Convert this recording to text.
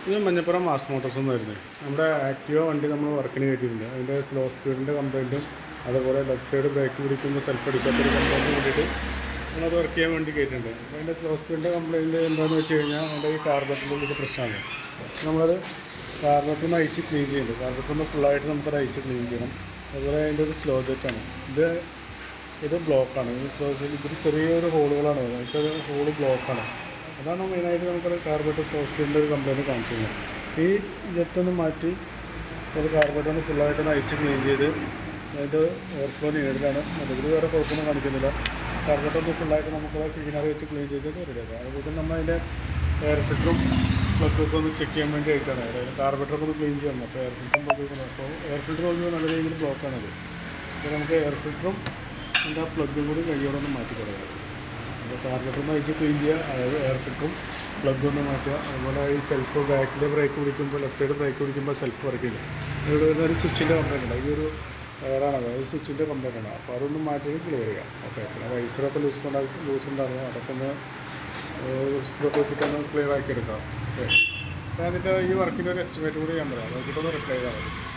ഇത് മഞ്ഞപ്പുറം mass Motors എന്ന് വരുന്നത് നമ്മുടെ ആക്റ്റീവ വണ്ടി നമ്മൾ വർക്കിന് കയറ്റിയിട്ടുണ്ട് അതിൻ്റെ സ്ലോ സ്പീഡിൻ്റെ കംപ്ലൈൻറ്റും അതുപോലെ ലെഫ്റ്റ് സൈഡ് ബ്രേക്ക് പിടിക്കുമ്പോൾ സെൽഫ് അടിക്കാത്തൊരു കംപ്ലൈൻറ്റ് വേണ്ടിയിട്ട് നമ്മളത് വർക്ക് ചെയ്യാൻ വേണ്ടി കയറ്റിയിട്ടുണ്ട് അപ്പോൾ അതിൻ്റെ സ്ലോ സ്പീഡിൻ്റെ കംപ്ലൈൻറ്റ് എന്താണെന്ന് വെച്ച് കഴിഞ്ഞാൽ അതിൻ്റെ ഈ കാർബറ്റിൻ്റെ ഉള്ളിൽ പ്രശ്നമാണ് നമ്മളത് കാർബറ്റിൽ നിന്ന് അയച്ച് ക്ലീൻ ചെയ്യുന്നുണ്ട് കാർബറ്റിൽ നിന്ന് ഫുള്ളായിട്ട് നമുക്കത് അയച്ച് ക്ലീൻ ചെയ്യണം അതുപോലെ അതിൻ്റെ ഒരു സ്ലോ ജെറ്റാണ് ഇത് ഇത് ബ്ലോക്കാണ് ഈ സ്ലോ ജെറ്റ് ഇതിൽ ചെറിയൊരു ഹോളുകളാണ് വരുന്നത് അതിൽ ഹോള് ബ്ലോക്കാണ് അതാണ് മെയിനായിട്ട് നമുക്കത് കാർബറ്റ് സ്ലോ സ്പീഡിൻ്റെ ഒരു കംപ്ലൈൻറ്റ് കാണിച്ചിരുന്നത് ഈ ജെറ്റ് ഒന്ന് മാറ്റി അത് കാർബറ്റ് ഒന്ന് ഫുള്ളായിട്ട് ഒന്ന് അയച്ച് ക്ലീൻ ചെയ്ത് അതിൻ്റെ എയർ ഫ്ലോ നേരിടാണ് അതിൽ വേറെ കുഴപ്പമൊന്നും കാണിക്കുന്നില്ല കാർബറ്റ് ഒന്ന് ഫുള്ളായിട്ട് നമുക്കത് ക്ലീനർ വെച്ച് ക്ലീൻ ചെയ്തിട്ട് റെഡിയാക്കാം അതുപോലെ തന്നെ നമ്മൾ അതിൻ്റെ എയർ ഫിൽറ്ററും പ്ലഗൊക്കെ ഒന്ന് ചെക്ക് ചെയ്യാൻ വേണ്ടി അയച്ചാണ് അതായത് കാർബറ്ററൊക്കെ ഒന്ന് ക്ലീൻ ചെയ്യണം അപ്പോൾ എയർ ഫിൽറ്ററും പ്ലഗ് അപ്പോൾ എയർ ഫിൽറ്റർ ഒന്ന് നല്ല രീതിയിൽ ബ്ലോക്കാണത് അപ്പോൾ നമുക്ക് എയർ ഫിൽറ്ററും അതിൻ്റെ ആ പ്ലഗും കൂടി കയ്യോടെ ഒന്ന് മാറ്റി കളയാം അപ്പോൾ കാർബറ്റർ ഒന്ന് അയച്ച് ക്ലീൻ ചെയ്യുക അതായത് എയർ ഫിൽറ്ററും പ്ലഗ് ഒന്ന് മാറ്റുക അതുപോലെ ഈ സെൽഫ് ബാക്കിൽ ബ്രേക്ക് പിടിക്കുമ്പോൾ ലെഫ്റ്റ് സൈഡ് ബ്രേക്ക് പിടിക്കുമ്പോൾ സെൽഫ് വർക്കില്ല ഇവിടെ വരുന്ന ഒരു സ്വിച്ചിൻ്റെ കംപ്ലൈൻറ്റ് ഉണ്ട് ഈ ഒരു എയറാണ് അതായത് സ്വിച്ചിൻ്റെ കംപ്ലൈൻറ്റ് ആണ് അപ്പോൾ അതൊന്ന് മാറ്റി ക്ലിയർ ചെയ്യാം ഓക്കെ പിന്നെ വൈസറൊക്കെ ലൂസ് കൊണ്ടാക്കി ലൂസ് ഉണ്ടാകും അതൊക്കെ ഒന്ന് സ്പ്രൊക്കെ ഇട്ടിട്ടൊന്ന് ക്ലിയർ ആക്കി എടുക്കാം ഓക്കെ ഞാൻ അതിൻ്റെ ഈ വർക്കിൻ്റെ ഒരു എസ്റ്റിമേറ്റ് കൂടി ഞാൻ പറയാം നോക്കിയിട്ടൊന്ന് റിപ്ലൈ ചെയ്താൽ മതി